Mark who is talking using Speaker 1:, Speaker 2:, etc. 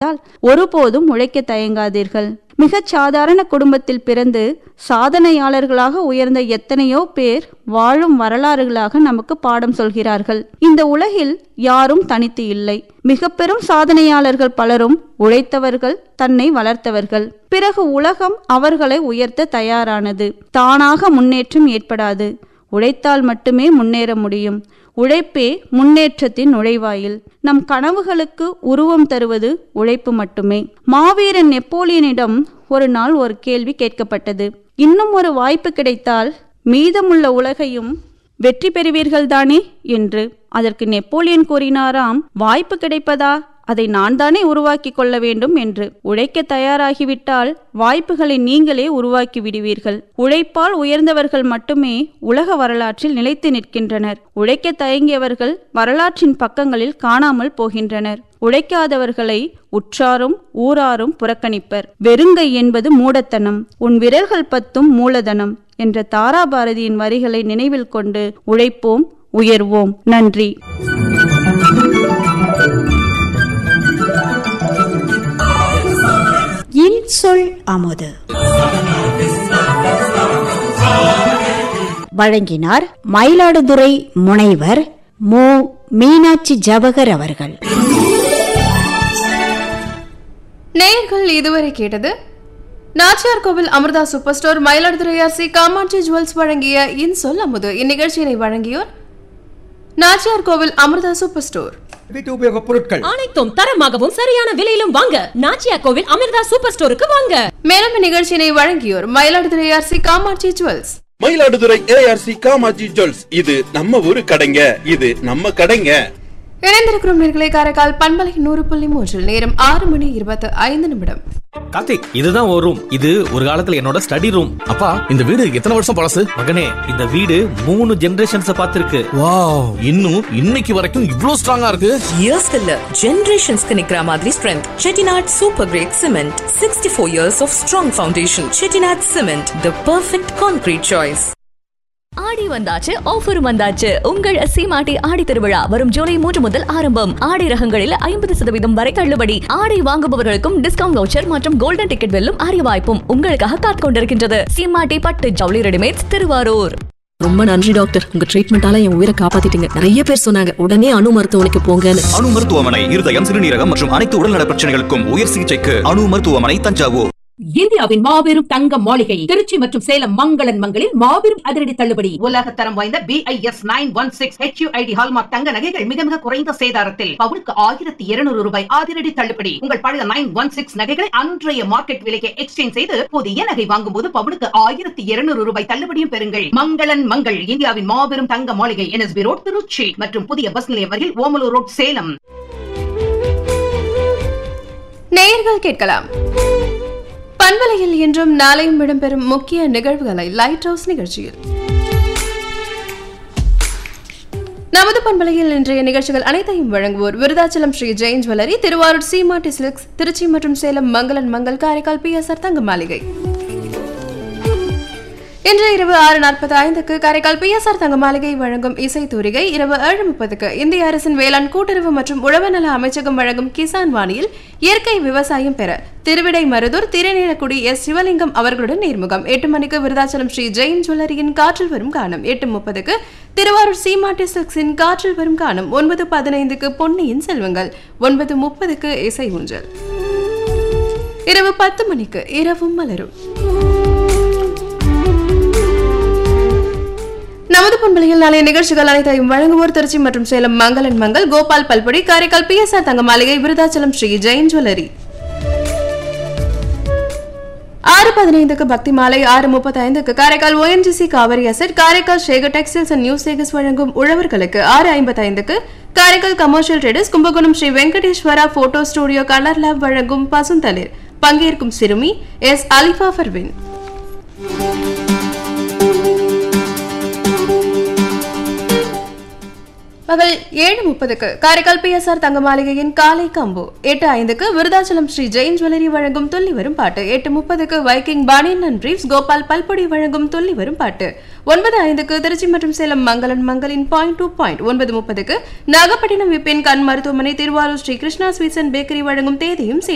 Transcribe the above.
Speaker 1: என்றால் ஒருபோதும் உழைக்க தயங்காதீர்கள் மிகச் சாதாரண குடும்பத்தில் பிறந்து சாதனையாளர்களாக உயர்ந்த எத்தனையோ பேர் வாழும் வரலாறுகளாக நமக்கு பாடம் சொல்கிறார்கள் இந்த உலகில் யாரும் தனித்து இல்லை மிக பெரும் சாதனையாளர்கள் பலரும் உழைத்தவர்கள் தன்னை வளர்த்தவர்கள் பிறகு உலகம் அவர்களை உயர்த்த தயாரானது தானாக முன்னேற்றம் ஏற்படாது உழைத்தால் மட்டுமே முன்னேற முடியும் உழைப்பே முன்னேற்றத்தின் நுழைவாயில் நம் கனவுகளுக்கு உருவம் தருவது உழைப்பு மட்டுமே மாவீரன் நெப்போலியனிடம் ஒரு நாள் ஒரு கேள்வி கேட்கப்பட்டது இன்னும் ஒரு வாய்ப்பு கிடைத்தால் மீதமுள்ள உலகையும் வெற்றி பெறுவீர்கள்தானே என்று அதற்கு நெப்போலியன் கூறினாராம் வாய்ப்பு கிடைப்பதா அதை நான் தானே உருவாக்கி கொள்ள வேண்டும் என்று உழைக்க தயாராகிவிட்டால் வாய்ப்புகளை நீங்களே உருவாக்கி விடுவீர்கள் உழைப்பால் உயர்ந்தவர்கள் மட்டுமே உலக வரலாற்றில் நிலைத்து நிற்கின்றனர் உழைக்க தயங்கியவர்கள் வரலாற்றின் பக்கங்களில் காணாமல் போகின்றனர் உழைக்காதவர்களை உற்றாரும் ஊராரும் புறக்கணிப்பர் வெறுங்கை என்பது மூடத்தனம் உன் விரல்கள் பத்தும் மூலதனம் என்ற தாரா பாரதியின் வரிகளை நினைவில் கொண்டு உழைப்போம் உயர்வோம் நன்றி
Speaker 2: இன்சொல் அமுது வழங்கினார் மயிலாடுதுறை முனைவர் மு மீனாட்சி ஜவஹர் அவர்கள்
Speaker 3: நேயர்கள் இதுவரை கேட்டது Nachiyar Koil Amirtha super store Mayiladuthurai RC Kamakshi jewels வழங்கிய இன்சொல் அமுது இந்நிகழ்ச்சியினை வழங்கியோர் நாச்சியார் கோவில் அமிர்தா சூப்பர் ஸ்டோர்
Speaker 4: வீட்டு உபயோகப் பொருட்கள்
Speaker 5: அனைத்தும் தரமாகவும் சரியான விலையிலும் வாங்க நாச்சியா கோவில் அமிர்தா சூப்பர் ஸ்டோருக்கு வாங்க
Speaker 3: மேலும் இந்நிகழ்ச்சியினை வழங்கியோர் Mayiladuthurai RC Kamakshi jewels
Speaker 6: Mayiladuthurai ARC Kamaji jewels இது நம்ம ஊரு கடைங்க இது நம்ம கடைங்க
Speaker 3: இணைந்திருக்கிறோம் நேர்களை காரைக்கால் பண்பலை நூறு புள்ளி மூன்றில் நேரம் ஆறு மணி இருபத்தி ஐந்து நிமிடம்
Speaker 7: கார்த்திக் இதுதான் ஒரு ரூம் இது ஒரு காலத்துல என்னோட ஸ்டடி ரூம் அப்பா இந்த வீடு எத்தனை வருஷம் பழசு மகனே இந்த வீடு மூணு ஜெனரேஷன்ஸ் பார்த்திருக்கு வாவ் இன்னும் இன்னைக்கு வரைக்கும் இவ்ளோ ஸ்ட்ராங்கா இருக்கு
Speaker 8: இயர்ஸ்க்கு இல்ல ஜெனரேஷன்ஸ்க்கு நிக்கிற மாதிரி strength Chettinad super grade cement sixty four years of strong foundation Chettinad cement the perfect concrete choice
Speaker 9: Aadi வந்தாச்சு ஆஃபரும் வந்தாச்சு உங்கள் சீமாட்டி ஆடி திருவிழா வரும் ஜூலை மூன்று முதல் ஆரம்பம் ஆடி ரகங்களில் ஐம்பது சதவீதம் வரை தள்ளுபடி ஆடை வாங்குபவர்களுக்கும் டிஸ்கவுண்ட் வவுச்சர் மற்றும் கோல்டன் டிக்கெட் வெல்லும் அரிய வாய்ப்பும் உங்களுக்காக காத்துக் கொண்டிருக்கின்றது சீமாட்டி பட்டு ஜவுளி ரெடிமேட்ஸ் திருவாரூர்
Speaker 5: ரொம்ப நன்றி டாக்டர் உங்க ட்ரீட்மெண்டால என் உயிரை காப்பாத்திட்டீங்க நிறைய பேர் சொன்னாங்க உடனே அணு மருத்துவமனைக்கு போங்கன்னு
Speaker 10: அணு மருத்துவமனை இருதயம் சிறுநீரகம் மற்றும் அனைத்து உடல்நல பிரச்சனைகளுக்கும் உயர் சிகிச்சைக்கு அணு மருத்துவமனை தஞ்சாவூர்
Speaker 5: இந்தியாவின் மாபெரும் தங்க மாளிகை திருச்சி மற்றும் சேலம் மங்களன் மங்களில் மாபெரும் அதிரடி தள்ளுபடி
Speaker 11: உலக தரம் வாய்ந்த BIS nine one six HUID hallmark தங்க நகைகள் மிக மிக குறைந்த சேதாரத்தில் பவுனுக்கு ஆயிரத்தி இருநூறு ரூபாய் அதிரடி தள்ளுபடி உங்கள் பழைய நைன் ஒன் சிக்ஸ் நகைகளை அன்றைய மார்க்கெட் விலைக்கு எக்ஸ்சேஞ்ச் செய்து புதிய நகை வாங்கும் போது பவுனுக்கு ஆயிரத்தி இருநூறு ரூபாய் தள்ளுபடியும் பெறுங்கள் மங்களன் மங்கள் இந்தியாவின் மாபெரும் தங்க மாளிகை என்எஸ்பி ரோட் திருச்சி மற்றும் புதிய பஸ் நிலையம் வரையில் ஓமலூர் ரோட் சேலம்
Speaker 3: நேயர்கள் கேட்கலாம் பண்பலையில் இன்றும் நாளையும் இடம்பெறும் முக்கிய நிகழ்வுகளை லைட் ஹவுஸ் நிகழ்ச்சியில் நமது பண்பலையில் இன்றைய நிகழ்ச்சிகள் அனைத்தையும் வழங்குவோர் விருதாச்சலம் ஸ்ரீ ஜெயின் ஜுவல்லரி திருவாரூர் சீமாட்டி சில்க்ஸ் திருச்சி மற்றும் Salem Mangalan Mangal Karaikal P S R Thanga Maligai இன்று இரவு ஆறு நாற்பத்தி ஐந்துக்கு காரைக்கால் பிஎஸ்ஆர் தங்க மாளிகை வழங்கும் இசை தூரிகை இரவு ஏழு முப்பதுக்கு இந்திய அரசின் வேளாண் கூட்டுறவு மற்றும் உழவு நல அமைச்சகம் வழங்கும் கிசான் வாணியில் இயற்கை விவசாயம் பெற திருவிடை மருதூர் திருநீலக்குடி எஸ் சிவலிங்கம் அவர்களுடன் நேர்முகம் எட்டு மணிக்கு விருதாச்சலம் ஸ்ரீ ஜெயின் ஜுவல்லரியின் காற்றில் வரும் காணும் எட்டு முப்பதுக்கு திருவாரூர் சீமாட்டி சில்க்ஸின் காற்றில் வரும் காணும் ஒன்பது பதினைந்துக்கு பொன்னியின் செல்வங்கள் ஒன்பது முப்பதுக்கு இசை ஊஞ்சல் இரவு பத்து மணிக்கு இரவும் மலரும் நமது பண்பலையில் நாளைய நிகழ்ச்சிகள் அனைத்தையும் வழங்குவோர் திருச்சி மற்றும் சேலம் மங்களன் மங்கள் கோபால் பல்படி Karaikal P S R Thanga Maligai Virudhachalam Sri Jain jewellery ஆறு பதினைந்துக்கு பக்தி மாலை ஆறு முப்பத்தி ஐந்துக்கு Karaikal ONGC Kaveri asset Karaikal Shekar textiles and news Sekars வழங்கும் உழவர்களுக்கு ஆறு ஐம்பத்தி ஐந்துக்கு Karaikal commercial traders Kumbakonam Sri Venkateswara photo studio colour lab வழங்கும் பசுந்தளிர் பங்கேற்கும் சிறுமி எஸ் அலிஃபா ஃபர்வின் பகல் ஏழு முப்பதுக்கு காரைக்கால் பிஎஸ்ஆர் தங்க மாளிகையின் காலை கம்பு எட்டு ஐந்துக்கு விருதாச்சலம் ஸ்ரீ ஜெயின் ஜுவல்லரி வழங்கும் துள்ளி வரும் பாட்டு எட்டு முப்பதுக்கு Viking banian and briefs Gopal பல்பொடி வழங்கும் துள்ளி வரும் பாட்டு ஒன்பது ஐந்துக்கு திருச்சி மற்றும் சேலம் மங்களன் மங்களின் பாயிண்ட் டூ பாயிண்ட் ஒன்பது முப்பதுக்கு நாகப்பட்டினம் விப்பின் கண் மருத்துவமனை Thiruvarur Sri Krishna sweets and bakery வழங்கும் தேதியும்